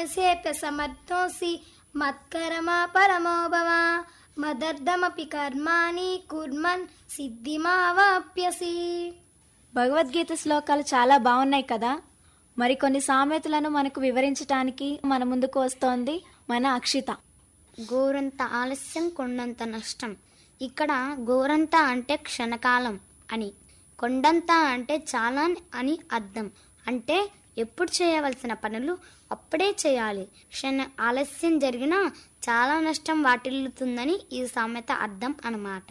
సేప్య సమర్థోసి మత్కరమా పరమో భవ మదర్థమపి కర్మాణి కుర్మన్ సిద్ధిమావాప్యసి భగవద్గీత శ్లోకాలు చాలా బాగున్నాయి కదా మరికొన్ని సామెతలను మనకు వివరించడానికి మన ముందుకు వస్తోంది మన అక్షిత గోరంత ఆలస్యం కొండంత నష్టం ఇక్కడ గోరంత అంటే క్షణకాలం అని కొండంత అంటే చాలా అని అర్థం అంటే ఎప్పుడు చేయవలసిన పనులు అప్పుడే చేయాలి క్షణ ఆలస్యం జరిగినా చాలా నష్టం వాటిల్లుతుందని ఈ సామెత అర్థం అన్నమాట